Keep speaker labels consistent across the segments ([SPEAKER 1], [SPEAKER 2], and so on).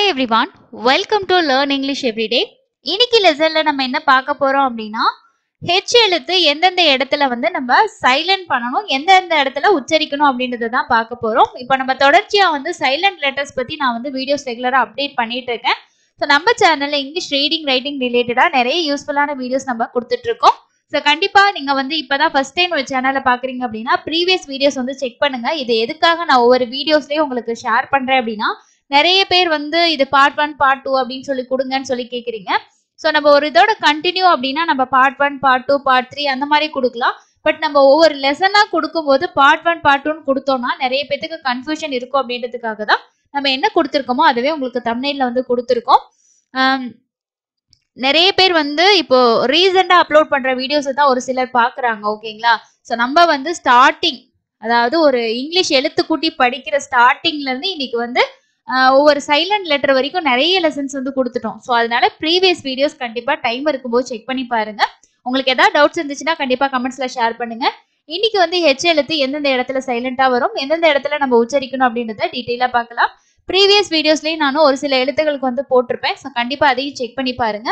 [SPEAKER 1] hi everyone welcome to learn English everyday இன்னைக்கு லெசன்ல நம்ம என்ன பார்க்க போறோம் அப்படின்னா ஹெச் எழுத்து எந்தெந்த இடத்துல வந்து நம்ம சைலண்ட் பண்ணணும் எந்தெந்த இடத்துல உச்சரிக்கணும் அப்படின்றத தான் பார்க்க போறோம் இப்போ நம்ம தொடர்ச்சியா வந்து சைலண்ட் லெட்டர்ஸ் பத்தி நான் வந்து வீடியோஸ் ரெகுலரா அப்டேட் பண்ணிட்டு இருக்கேன் ஸோ நம்ம சேனல்ல இங்கிலீஷ் ரீடிங் ரைட்டிங் ரிலேட்டடா நிறைய யூஸ்ஃபுல்லான வீடியோஸ் நம்ம கொடுத்துட்டு இருக்கோம் ஸோ கண்டிப்பா நீங்க வந்து இப்பதான் ஃபர்ஸ்ட் டைம் ஒரு சேனலை பாக்குறீங்க அப்படின்னா ப்ரீவியஸ் வீடியோஸ் வந்து செக் பண்ணுங்க இது எதுக்காக நான் ஒவ்வொரு வீடியோஸ்லயும் உங்களுக்கு ஷேர் பண்றேன் அப்படின்னா நிறைய பேர் வந்து இது பார்ட் ஒன் பார்ட் டூ அப்படின்னு சொல்லி கொடுங்கன்னு சொல்லி கேக்குறீங்க ஸோ நம்ம ஒரு இதோட கண்டினியூ அப்படின்னா நம்ம part one part two part three அந்த மாதிரி கொடுக்கலாம் பட் நம்ம ஒவ்வொரு லெசனா கொடுக்கும்போது பார்ட் ஒன் பார்ட் டூன்னு கொடுத்தோம்னா நிறைய பேத்துக்கு கன்ஃபியூஷன் இருக்கும் அப்படின்றதுக்காக தான் நம்ம என்ன கொடுத்துருக்கோமோ அதுவே உங்களுக்கு தமிழ்ல வந்து கொடுத்துருக்கோம் ஆம், நிறைய பேர் வந்து இப்போ ரீசெண்டா அப்லோட் பண்ற வீடியோஸ் தான் ஒரு சிலர் பாக்குறாங்க ஓகேங்களா ஸோ நம்ம வந்து ஸ்டார்டிங் அதாவது ஒரு இங்கிலீஷ் எழுத்து கூட்டி படிக்கிற ஸ்டார்டிங்ல இருந்து இன்னைக்கு வந்து ஆஹ் ஒவ்வொரு சைலண்ட் லெட்டர் வரைக்கும் நிறைய லெசன்ஸ் வந்து கொடுத்துட்டோம் ஸோ அதனால ப்ரீவியஸ் வீடியோஸ் கண்டிப்பா டைம் இருக்கும்போது செக் பண்ணி பாருங்க உங்களுக்கு ஏதாவது டவுட்ஸ் இருந்துச்சுன்னா கண்டிப்பா கமெண்ட்ஸ்ல ஷேர் பண்ணுங்க இன்னைக்கு வந்து ஹெச் எழுத்து எந்தெந்த இடத்துல சைலண்டா வரும் எந்தெந்த இடத்துல நம்ம உச்சரிக்கணும் அப்படின்றத டீட்டெயிலா பார்க்கலாம் ப்ரீவியஸ் வீடியோஸ்லயும் நானும் ஒரு சில எழுத்துக்களுக்கு வந்து போட்டிருப்பேன் ஸோ கண்டிப்பா அதையும் செக் பண்ணி பாருங்க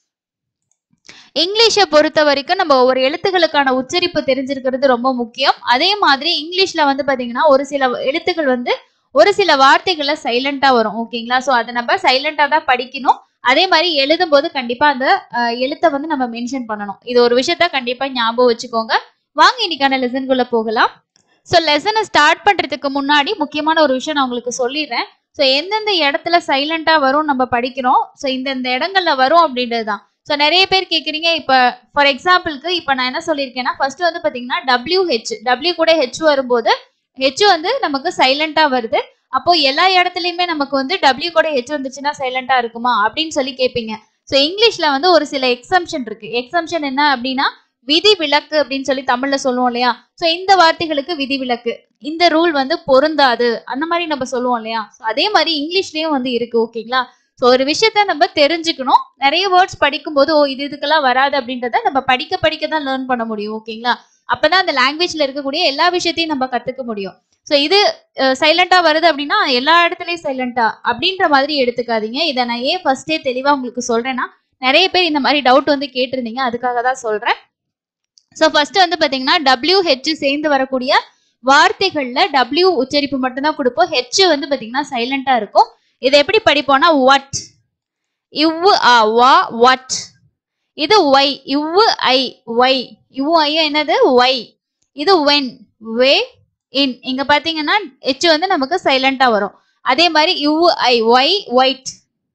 [SPEAKER 1] இங்கிலீஷை பொறுத்த வரைக்கும் நம்ம ஒவ்வொரு எழுத்துக்களுக்கான உச்சரிப்பு தெரிஞ்சிருக்கிறது ரொம்ப முக்கியம் அதே மாதிரி இங்கிலீஷ்ல வந்து பாத்தீங்கன்னா ஒரு சில எழுத்துக்கள் வந்து ஒரு சில வார்த்தைகள்ல சைலண்டா வரும் ஓகேங்களா சோ அதை நம்ம சைலண்டா தான் படிக்கணும் அதே மாதிரி எழுதும் போது கண்டிப்பா அந்த அஹ், எழுத்தை வந்து நம்ம மென்ஷன் பண்ணணும் இது ஒரு விஷயத்த கண்டிப்பா ஞாபகம் வச்சுக்கோங்க வாங்க இன்னைக்கான லெசன்குள்ள போகலாம் ஸோ லெசனை ஸ்டார்ட் பண்றதுக்கு முன்னாடி முக்கியமான ஒரு விஷயம் நான் உங்களுக்கு சொல்லிடுறேன் ஸோ எந்தெந்த இடத்துல சைலண்டா வரும் நம்ம படிக்கிறோம் ஸோ இந்தந்த இடங்கள்ல வரும் அப்படின்றது தான் ஸோ நிறைய பேர் கேட்குறீங்க இப்போ ஃபார் எக்ஸாம்பிளுக்கு இப்போ நான் என்ன சொல்லியிருக்கேன்னா ஃபர்ஸ்ட் வந்து பார்த்தீங்கன்னா டபிள்யூ ஹெச் டபிள்யூ கூட ஹெச் வரும்போது ஹெச் வந்து நமக்கு சைலண்டா வருது அப்போ எல்லா இடத்துலயுமே நமக்கு வந்து டபிள்யூ கூட ஹெச் வந்துச்சுன்னா சைலண்டா இருக்குமா அப்படின்னு சொல்லி கேட்பீங்க ஸோ இங்கிலீஷ்ல வந்து ஒரு சில எக்ஸம்ஷன் இருக்கு எக்ஸம்ஷன் என்ன அப்படின்னா விதி விலக்கு அப்படின்னு சொல்லி தமிழ்ல சொல்லுவோம் இல்லையா ஸோ இந்த வார்த்தைகளுக்கு விதி விலக்கு இந்த ரூல் வந்து பொருந்தாது அந்த மாதிரி நம்ம சொல்லுவோம் இல்லையா ஸோ அதே மாதிரி இங்கிலீஷ்லயும் வந்து இருக்கு ஓகேங்களா ஸோ ஒரு விஷயத்த நம்ம தெரிஞ்சுக்கணும் நிறைய வேர்ட்ஸ் படிக்கும்போது ஓ இது இதுக்கெல்லாம் வராது அப்படின்றத நம்ம படிக்க படிக்க தான் லேர்ன் பண்ண முடியும் ஓகேங்களா அப்பதான் அந்த லாங்குவேஜ்ல இருக்கக்கூடிய எல்லா விஷயத்தையும் நம்ம கத்துக்க முடியும் ஸோ இது சைலண்டா வருது அப்படின்னா எல்லா இடத்துலயும் சைலண்டா அப்படின்ற மாதிரி எடுத்துக்காதீங்க இதை நான் ஏன் ஃபர்ஸ்டே தெளிவா உங்களுக்கு சொல்றேன்னா நிறைய பேர் இந்த மாதிரி டவுட் வந்து கேட்டிருந்தீங்க அதுக்காக தான் சொல்றேன் ஸோ ஃபர்ஸ்ட் வந்து பாத்தீங்கன்னா டபிள்யூ ஹெச் சேர்ந்து வரக்கூடிய வார்த்தைகள்ல டபிள்யூ உச்சரிப்பு மட்டும்தான் கொடுப்போம் ஹெச் வந்து பாத்தீங்கன்னா சைலண்டா இருக்கும் இதை எப்படி படிப்போம்னா வாட் இவ்வு ஆ வா வாட் இது ஒய் இவ்வு ஐ ஒய் இவ்வு ஐ என்னது ஒய் இது வென் வே இன் இங்க பாத்தீங்கன்னா ஹெச் வந்து நமக்கு சைலண்டா வரும் அதே மாதிரி இவ்வு I why white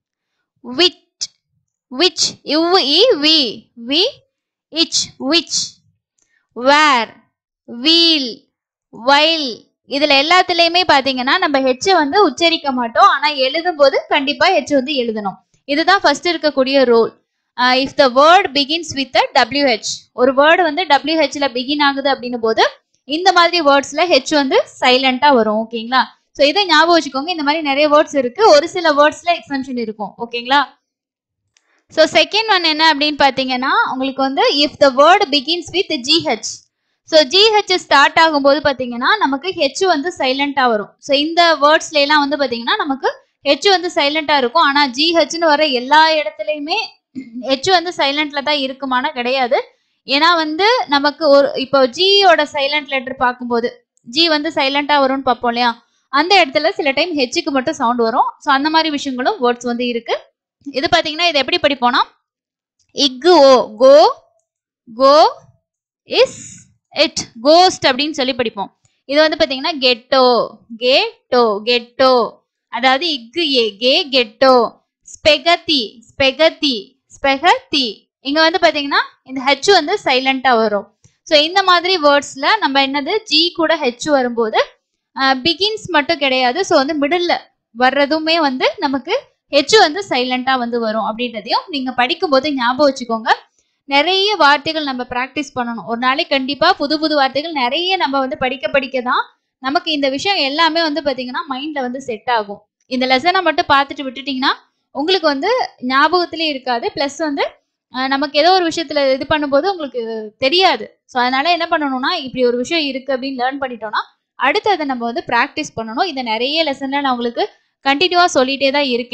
[SPEAKER 1] wit which இவ்வு இ வி வி இச் விச் வேர் வீல் வைல் இதுல எல்லாத்துலயுமே பாத்தீங்கன்னா நம்ம ஹெச் வந்து உச்சரிக்க மாட்டோம் ஆனா எழுதும் போது கண்டிப்பா ஹெச் வந்து எழுதணும் இதுதான் ஃபர்ஸ்ட் இருக்கக்கூடிய rule if the word begins with WH ஒரு வேர்டு வந்து டபிள்யூஹெச்ல பிகின் ஆகுது அப்படின்னும் போது இந்த மாதிரி வேர்ட்ஸ்ல ஹெச் வந்து சைலண்டா வரும் ஓகேங்களா ஸோ இதை ஞாபகம் வச்சுக்கோங்க இந்த மாதிரி நிறைய வேர்ட்ஸ் இருக்கு ஒரு சில வேர்ட்ஸ்ல எக்ஸம்ஷன் இருக்கும் ஓகேங்களா ஸோ செகண்ட் ஒன் என்ன அப்படின்னு பார்த்தீங்கன்னா உங்களுக்கு வந்து if the word begins with GH so GH start ஆகும்போது பார்த்தீங்கன்னா நமக்கு ஹெச் வந்து சைலண்டாக வரும் ஸோ இந்த வேர்ட்ஸ்ல எல்லாம் வந்து பார்த்தீங்கன்னா நமக்கு ஹெச் வந்து சைலண்டாக இருக்கும் ஆனால் ஜிஹெச்னு வர எல்லா இடத்துலையுமே ஹெச் வந்து சைலண்ட்ல தான் இருக்குமானா கிடையாது ஏன்னா வந்து நமக்கு ஒரு இப்போ ஜியோட சைலண்ட் லெட்டர் பார்க்கும்போது ஜி வந்து சைலண்டா வரும்னு பார்ப்போம் இல்லையா அந்த இடத்துல சில டைம் ஹெச்சுக்கு மட்டும் சவுண்ட் வரும் ஸோ அந்த மாதிரி விஷயங்களும் வேர்ட்ஸ் வந்து இருக்கு இது பாத்தீங்கன்னா இது எப்படி படிப்போம்னா இக்கு O go go is it ghost அப்படின்னு சொல்லி படிப்போம் இது வந்து பாத்தீங்கன்னா கெட்டோ கெட்டோ கெட்டோ அதாவது இக்கு ஏ கே கெட்டோ ஸ்பெகத்தி ஸ்பெகத்தி ஸ்பெகத்தி இங்க வந்து பாத்தீங்கன்னா இந்த ஹெச் வந்து சைலண்டா வரும் ஸோ இந்த மாதிரி வேர்ட்ஸ்ல நம்ம என்னது ஜி கூட ஹெச் வரும்போது பிகின்ஸ் மட்டும் கிடையாது ஸோ வந்து மிடில் வர்றதுமே வந்து நமக்கு ஹெச் வந்து சைலண்டா வந்து வரும் அப்படின்றதையும் நீங்க படிக்கும்போது ஞாபகம் வச்சுக்கோங்க நிறைய வார்த்தைகள் நம்ம ப்ராக்டிஸ் பண்ணணும் ஒரு நாளைக்கு கண்டிப்பா புது புது வார்த்தைகள் நிறைய நம்ம வந்து படிக்க படிக்க தான் நமக்கு இந்த விஷயம் எல்லாமே வந்து பாத்தீங்கன்னா மைண்ட்ல வந்து செட் ஆகும் இந்த லெசனை மட்டும் பார்த்துட்டு விட்டுட்டீங்கன்னா உங்களுக்கு வந்து ஞாபகத்திலே இருக்காது ப்ளஸ் வந்து அஹ், நமக்கு ஏதோ ஒரு விஷயத்துல இது பண்ணும்போது உங்களுக்கு தெரியாது ஸோ அதனால என்ன பண்ணணும்னா இப்படி ஒரு விஷயம் இருக்கு அப்படின்னு லேர்ன் பண்ணிட்டோம்னா அடுத்து அதை நம்ம வந்து ப்ராக்டிஸ் பண்ணணும் இதை நிறைய லெசன்ல நான் உங்களுக்கு கண்டினியூவா சொல்லிட்டே தான் இருக்கேன்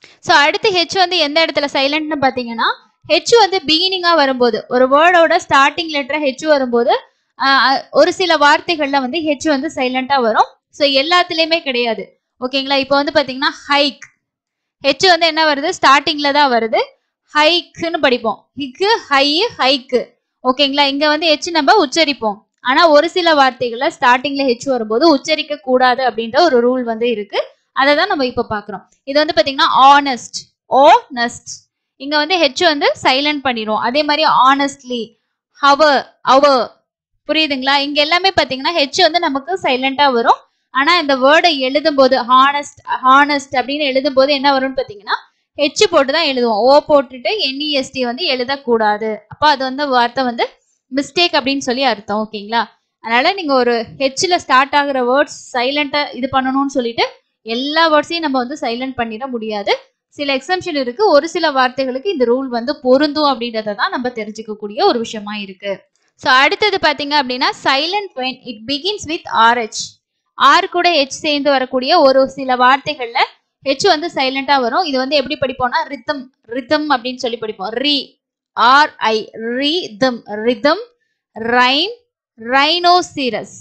[SPEAKER 1] ஸோ அடுத்து ஹெச் வந்து எந்த இடத்துல சைலண்ட்னு பார்த்தீங்கன்னா ஹெச் வந்து பிகினிங்காக வரும்போது ஒரு வேர்டோட ஸ்டார்டிங் லெட்டர் ஹெச் வரும்போது ஆஹ், ஒரு சில வார்த்தைகள்ல வந்து ஹெச் வந்து சைலண்டாக வரும் ஸோ எல்லாத்துலேயுமே கிடையாது ஓகேங்களா இப்போ வந்து பார்த்தீங்கன்னா ஹைக் ஹெச் வந்து என்ன வருது ஸ்டார்டிங்ல தான் வருது ஹைக்குன்னு படிப்போம் ஹிக்கு ஹை ஹைக்கு ஓகேங்களா இங்க வந்து ஹெச் நம்ம உச்சரிப்போம் ஆனா ஒரு சில வார்த்தைகள்ல ஸ்டார்டிங்ல ஹெச் வரும்போது உச்சரிக்க கூடாது அப்படின்ற ஒரு ரூல் வந்து இருக்கு அதை தான் நம்ம இப்போ பார்க்குறோம் இது வந்து பார்த்தீங்கன்னா ஆனஸ்ட் ஓ நஸ்ட் இங்க வந்து ஹெச் வந்து சைலண்ட் பண்ணிடும் அதே மாதிரி ஆனஸ்ட்லி ஹவர் அவர் புரியுதுங்களா இங்க எல்லாமே பார்த்தீங்கன்னா ஹெச் வந்து நமக்கு சைலண்டா வரும் ஆனா இந்த வேர்டை எழுதும் போது ஹானஸ்ட் ஹானஸ்ட் அப்படின்னு எழுதும் போது என்ன வரும்னு பார்த்தீங்கன்னா ஹெச் போட்டு தான் எழுதுவோம் ஓ போட்டுட்டு என்இஎஸ்டி வந்து எழுதக்கூடாது அப்போ அது வந்து வார்த்தை வந்து மிஸ்டேக் அப்படின்னு சொல்லி அர்த்தம் ஓகேங்களா அதனால நீங்க ஒரு ஹெச்ல ஸ்டார்ட் ஆகுற வேர்ட்ஸ் சைலண்டா இது பண்ணணும்னு சொல்லிட்டு எல்லா வேர்ட்ஸையும் நம்ம வந்து சைலண்ட் பண்ணிட முடியாது சில எக்ஸம்ஷன் இருக்கு ஒரு சில வார்த்தைகளுக்கு இந்த ரூல் வந்து பொருந்தும் அப்படின்றத தான் நம்ம தெரிஞ்சுக்கக்கூடிய ஒரு விஷயமா இருக்கு ஸோ அடுத்தது பார்த்தீங்க அப்படின்னா silent when it begins with RH R கூட ஹெச் சேர்ந்து வரக்கூடிய ஒரு சில வார்த்தைகள்ல ஹெச் வந்து சைலண்டா வரும் இது வந்து எப்படி படிப்போம்னா ரித்தம் ரித்தம் அப்படின்னு சொல்லி படிப்போம் ரி R I rhythm rhythm Rhine rhinoceros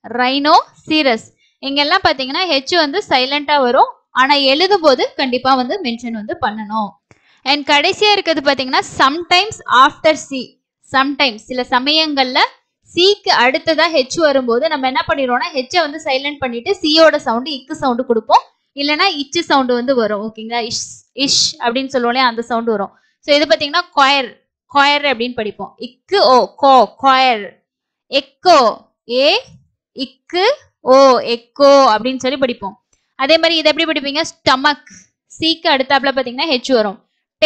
[SPEAKER 1] rhinoceros இங்கெல்லாம் பார்த்தீங்கன்னா ஹெச் வந்து சைலண்டா வரும் ஆனா எழுதும் போது கண்டிப்பா வந்து மென்ஷன் வந்து பண்ணணும் அண்ட் கடைசியா இருக்கிறது பார்த்தீங்கன்னா சம்டைம்ஸ் ஆஃப்டர் சி சம்டைம்ஸ் சில சமயங்கள்ல சிக்கு அடுத்ததா ஹெச் வரும்போது நம்ம என்ன பண்ணிடுவோம்னா ஹெச்சை வந்து சைலண்ட் பண்ணிட்டு சியோட சவுண்டு இக்கு சவுண்டு கொடுப்போம் இல்லைன்னா இச்சு சவுண்டு வந்து வரும் ஓகேங்களா இஷ் இஷ் அப்படின்னு சொல்லுவோம் இல்லையா அந்த சவுண்டு வரும் ஸோ இது பார்த்தீங்கன்னா கொயர் கொயர் அப்படின்னு படிப்போம் இக்கு ஓ கோ கொயர் எக்கோ ஏ இக்கு ஓ எக்கோ அப்படின்னு சொல்லி படிப்போம் அதே மாதிரி இதை எப்படி படிப்பீங்க ஸ்டமக் சிக்கு அடுத்தாப்புல பார்த்தீங்கன்னா ஹெச் வரும்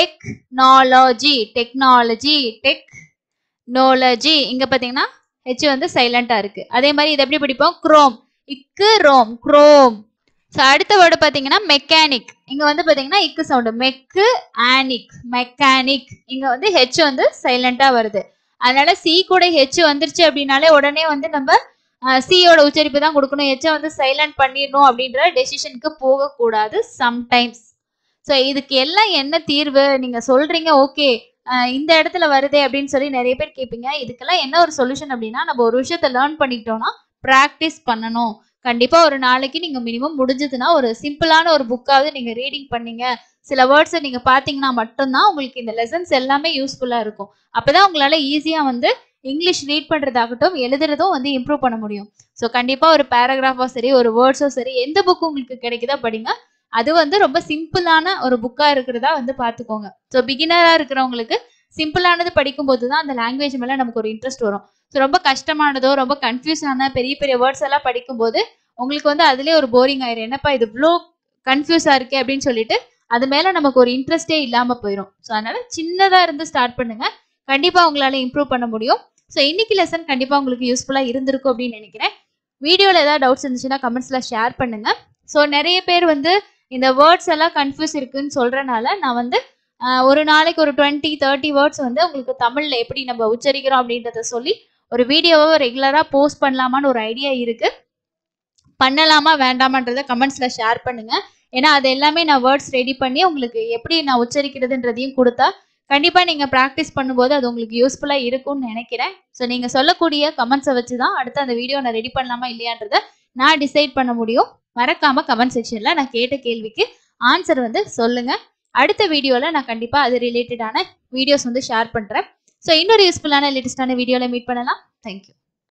[SPEAKER 1] டெக்னாலஜி டெக்னாலஜி டெக்னாலஜி இங்க பார்த்தீங்கன்னா ஹெச் வந்து சைலண்டா இருக்கு அதே மாதிரி இதை எப்படி படிப்போம் குரோம் இக்கு ரோம் குரோம் ஸோ அடுத்த வேர்டு பார்த்தீங்கன்னா மெக்கானிக் இங்க வந்து பார்த்தீங்கன்னா இக்கு சவுண்டு மெக்கு ஆனிக் மெக்கானிக் இங்க வந்து ஹெச் வந்து சைலண்டா வருது அதனால சி கூட ஹெச் வந்துருச்சு அப்படின்னாலே உடனே வந்து நம்ம சியோட உச்சரிப்பு தான் கொடுக்கணும் ஹெச்சை வந்து சைலண்ட் பண்ணிடணும் அப்படின்ற டெசிஷனுக்கு போகக்கூடாது சம்டைம்ஸ் ஸோ இதுக்கு எல்லாம் என்ன தீர்வு நீங்க சொல்றீங்க ஓகே இந்த இடத்துல வருதே அப்படின்னு சொல்லி நிறைய பேர் கேட்பீங்க இதுக்கெல்லாம் என்ன ஒரு சொல்யூஷன் அப்படின்னா நம்ம ஒரு விஷயத்த லேர்ன் பண்ணிக்கிட்டோம்னா ப்ராக்டிஸ் பண்ணணும் கண்டிப்பா ஒரு நாளைக்கு நீங்க மினிமம் முடிஞ்சதுன்னா ஒரு சிம்பிளான ஒரு புக்காவது நீங்க ரீடிங் பண்ணீங்க சில வேர்ட்ஸை நீங்க பாத்தீங்கன்னா மட்டும்தான் உங்களுக்கு இந்த லெசன்ஸ் எல்லாமே யூஸ்ஃபுல்லா இருக்கும் அப்பதான் உங்களால ஈஸியா வந்து இங்கிலீஷ் ரீட் பண்றதாகட்டும் எழுதுறதும் வந்து இம்ப்ரூவ் பண்ண முடியும் ஸோ கண்டிப்பா ஒரு பேராகிராஃபோ சரி ஒரு வேர்ட்ஸோ சரி எந்த புக் உங்களுக்கு கிடைக்குதா படிங்க அது வந்து ரொம்ப சிம்பிளான ஒரு புக்கா இருக்கிறதா வந்து பாத்துக்கோங்க ஸோ பிகினரா இருக்கிறவங்களுக்கு சிம்பிளானது படிக்கும்போது தான் அந்த லாங்குவேஜ் மேல நமக்கு ஒரு இன்ட்ரெஸ்ட் வரும் ஸோ ரொம்ப கஷ்டமானதோ ரொம்ப கன்ஃபியூஸ் ஆன பெரிய பெரிய வேர்ட்ஸ் எல்லாம் படிக்கும்போது உங்களுக்கு வந்து அதுலயே ஒரு போரிங் ஆயிரும் என்னப்பா இது இவ்வளோ கன்ஃபியூஸா இருக்கே அப்படின்னு சொல்லிட்டு அது மேல நமக்கு ஒரு இன்ட்ரெஸ்டே இல்லாம போயிடும் ஸோ அதனால சின்னதா இருந்து ஸ்டார்ட் பண்ணுங்க கண்டிப்பா உங்களால இம்ப்ரூவ் பண்ண முடியும் ஸோ இன்னைக்கு லெசன் கண்டிப்பா உங்களுக்கு யூஸ்ஃபுல்லா இருந்திருக்கும் அப்படின்னு நினைக்கிறேன் வீடியோல ஏதாவது டவுட்ஸ் இருந்துச்சுன்னா கமெண்ட்ஸ்ல ஷேர் பண்ணுங்க ஸோ நிறைய பேர் வந்து இந்த வேர்ட்ஸ் எல்லாம் கன்ஃபியூஸ் இருக்குன்னு சொல்றனால நான் வந்து ஆஹ், ஒரு நாளைக்கு ஒரு டுவெண்ட்டி தேர்ட்டி வேர்ட்ஸ் வந்து உங்களுக்கு தமிழ்ல எப்படி நம்ம உச்சரிக்கிறோம் அப்படின்றத சொல்லி ஒரு வீடியோவை ரெகுலரா போஸ்ட் பண்ணலாமான்னு ஒரு ஐடியா இருக்கு பண்ணலாமா வேண்டாமான்றத கமெண்ட்ஸ்ல ஷேர் பண்ணுங்க ஏன்னா அது எல்லாமே நான் வேர்ட்ஸ் ரெடி பண்ணி உங்களுக்கு எப்படி நான் உச்சரிக்கிறதுன்றதையும் கொடுத்தா கண்டிப்பா நீங்க ப்ராக்டிஸ் பண்ணும்போது அது உங்களுக்கு யூஸ்ஃபுல்லா இருக்கும்னு நினைக்கிறேன் ஸோ நீங்க சொல்லக்கூடிய கமெண்ட்ஸை வச்சு தான் அடுத்து அந்த வீடியோ நான் ரெடி பண்ணலாமா இல்லையான்றத நான் டிசைட் பண்ண முடியும் மறக்காம கமெண்ட் செக்ஷன்ல நான் கேட்ட கேள்விக்கு ஆன்சர் வந்து சொல்லுங்க அடுத்த வீடியோல நான் கண்டிப்பா அது ரிலேட்டடான வீடியோஸ் வந்து ஷேர் பண்றேன் ஸோ இன்னொரு யூஸ்ஃபுல்லான லேட்டஸ்டான வீடியோல மீட் பண்ணலாம் தேங்க்யூ